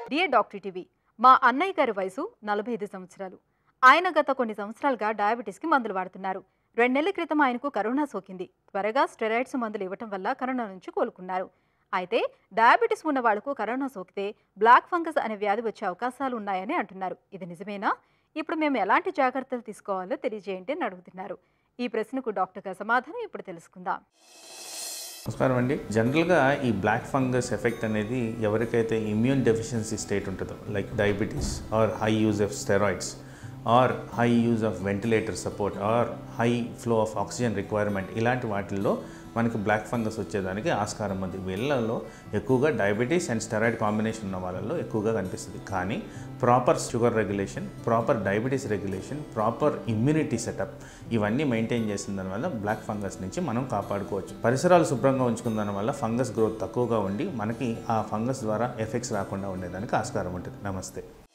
dear doctor TV మా అన్నయ్య గారి వయసు నలభై ఐదు సంవత్సరాలు ఆయన గత కొన్ని సంవత్సరాలుగా డయాబెటీస్కి మందులు వాడుతున్నారు రెండు నెలల క్రితం ఆయనకు కరోనా సోకింది త్వరగా స్టెరాయిడ్స్ మందులు ఇవ్వటం వల్ల కరోనా నుంచి కోలుకున్నారు అయితే డయాబెటీస్ ఉన్న వాళ్లకు కరోనా సోకితే బ్లాక్ ఫంగస్ అనే వ్యాధి వచ్చే అవకాశాలు ఉన్నాయని అంటున్నారు ఇది నిజమేనా ఇప్పుడు మేము ఎలాంటి జాగ్రత్తలు తీసుకోవాలో తెలియజేయండి అని అడుగుతున్నారు ఈ ప్రశ్నకు డాక్టర్ గారి సమాధానం ఇప్పుడు తెలుసుకుందాం నమస్కారం అండి జనరల్గా ఈ బ్లాక్ ఫంగస్ ఎఫెక్ట్ అనేది ఎవరికైతే ఇమ్యూన్ డెఫిషియన్సీ స్టేట్ ఉంటుందో like diabetes or high use of steroids or high use of ventilator support or high flow of oxygen requirement ఇలాంటి వాటిల్లో మనకి బ్లాక్ ఫంగస్ వచ్చేదానికి ఆస్కారం ఉంది వీళ్ళలో ఎక్కువగా డయాబెటీస్ అండ్ స్టెరాయిడ్ కాంబినేషన్ ఉన్న వాళ్ళలో ఎక్కువగా కనిపిస్తుంది కానీ proper sugar regulation proper diabetes regulation proper immunity setup ఇవన్నీ మెయింటైన్ చేసిన దానివల్ల బ్లాక్ ఫంగస్ నుంచి మనం కాపాడుకోవచ్చు పరిసరాలు శుభ్రంగా ఉంచుకున్న దానివల్ల ఫంగస్ గ్రోత్ తక్కువగా ఉండి మనకి ఆ ఫంగస్ ద్వారా ఎఫెక్ట్స్ రాకుండా ఉండేదానికి ఆస్కారం ఉంటుంది నమస్తే